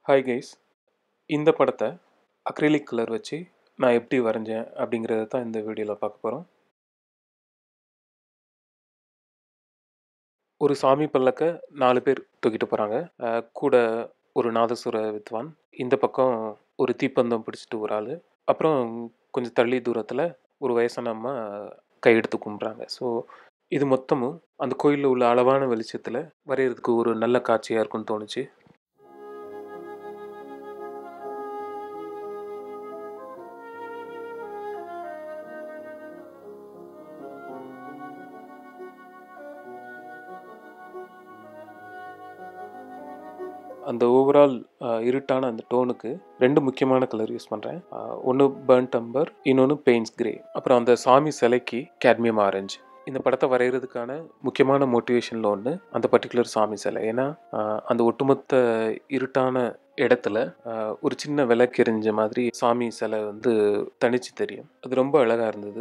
hi guys இந்த படத்தை acrylic colour வச்சு நான் எப்படி வரைஞ்சேன் அப்படிங்கிறத தான் இந்த வீடியோவில் பார்க்க போகிறோம் ஒரு சாமி பல்லக்க நாலு பேர் தூக்கிட்டு போகிறாங்க கூட ஒரு நாதசுர வித்வான் இந்த பக்கம் ஒரு தீப்பந்தம் பிடிச்சிட்டு ஒரு ஆள் அப்புறம் கொஞ்சம் தள்ளி தூரத்தில் ஒரு வயசான அம்மா கையெடுத்து கும்பிட்றாங்க ஸோ இது மொத்தமும் அந்த கோயிலில் உள்ள அளவான வெளிச்சத்தில் வரைகிறதுக்கு ஒரு நல்ல காட்சியாக இருக்கும்னு தோணுச்சு அந்த ஓவரால் இருட்டான அந்த டோனுக்கு ரெண்டு முக்கியமான கலர் யூஸ் பண்ணுறேன் ஒன்று பேர்ன் டம்பர் இன்னொன்று பெயின்ஸ் கிரே அப்புறம் அந்த சாமி சிலைக்கு கேட்மியம் ஆரஞ்சு இந்த படத்தை வரைகிறதுக்கான முக்கியமான மோட்டிவேஷனில் ஒன்று அந்த பர்டிகுலர் சாமி சிலை ஏன்னா அந்த ஒட்டுமொத்த இருட்டான இடத்துல ஒரு சின்ன விளக்கு எரிஞ்ச மாதிரி சாமி சிலை வந்து தனிச்சு தெரியும் அது ரொம்ப அழகாக இருந்தது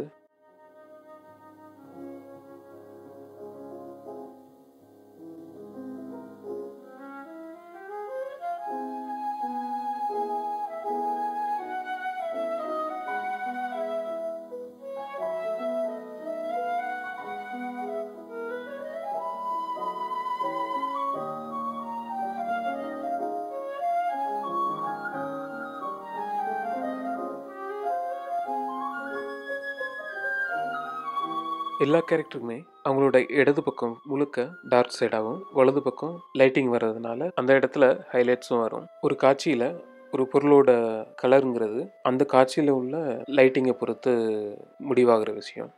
எல்லா கேரக்டருக்குமே அவங்களோட இடது பக்கம் முழுக்க டார்க் சைடாகவும் வலது பக்கம் லைட்டிங் வர்றதுனால அந்த இடத்துல ஹைலைட்ஸும் வரும் ஒரு காட்சியில் ஒரு பொருளோட கலருங்கிறது அந்த காட்சியில் உள்ள லைட்டிங்கை பொறுத்து முடிவாகிற விஷயம்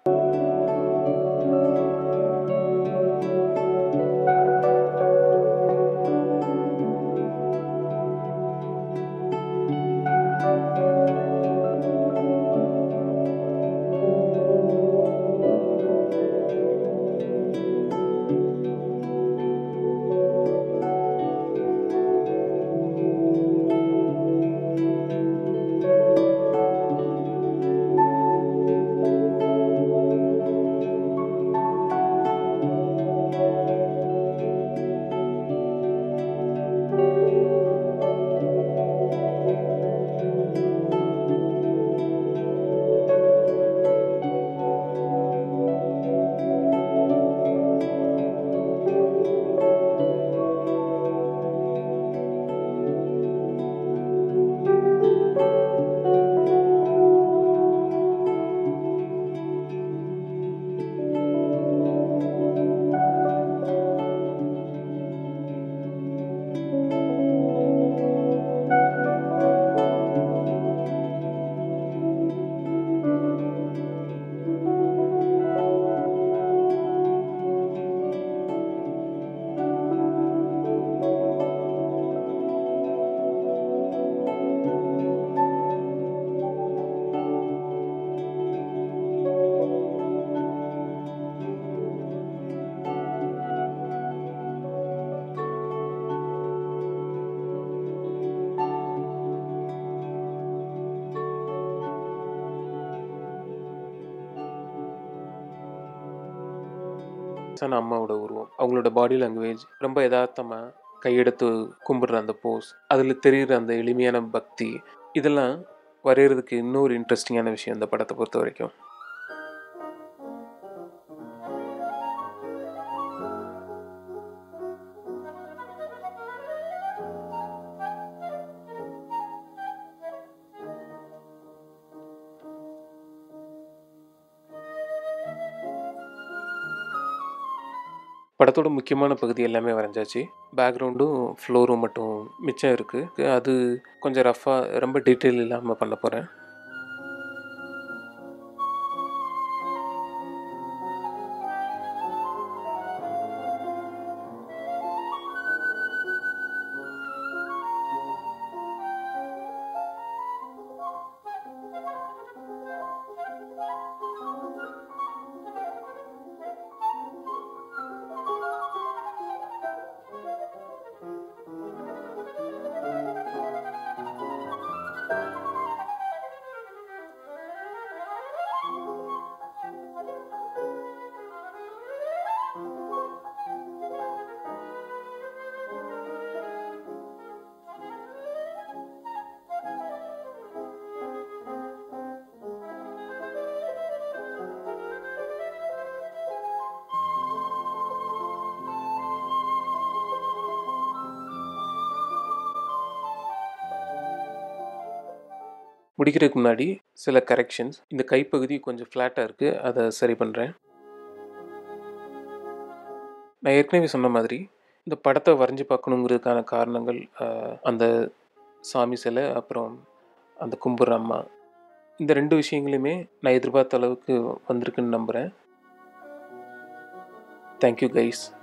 வயசான அம்மாவோட உருவம் அவங்களோட பாடி லாங்குவேஜ் ரொம்ப யதார்த்தமாக கையெடுத்து கும்பிடுற அந்த போஸ் அதில் தெரிகிற அந்த எளிமையான பக்தி இதெல்லாம் வரைகிறதுக்கு இன்னொரு இன்ட்ரெஸ்டிங்கான விஷயம் இந்த படத்தை பொறுத்த வரைக்கும் படத்தோட முக்கியமான பகுதி எல்லாமே வரைஞ்சாச்சு பேக்ரவுண்டும் ஃப்ளோரும் மட்டும் மிச்சம் இருக்குது அது கொஞ்சம் ரஃப்பாக ரொம்ப டீட்டெயில் இல்லாமல் பண்ண போகிறேன் முடிக்கிறதுக்கு முன்னாடி சில கரெக்ஷன்ஸ் இந்த கைப்பகுதி கொஞ்சம் ஃப்ளாட்டாக இருக்குது அதை சரி பண்ணுறேன் நான் ஏற்கனவே சொன்ன மாதிரி இந்த படத்தை வரைஞ்சி பார்க்கணுங்கிறதுக்கான காரணங்கள் ஆஹ், அந்த சாமி சிலை அப்புறம் அந்த கும்புற அம்மா இந்த ரெண்டு விஷயங்களையுமே நான் எதிர்பார்த்த அளவுக்கு வந்திருக்குன்னு நம்புகிறேன் தேங்க்யூ கைஸ்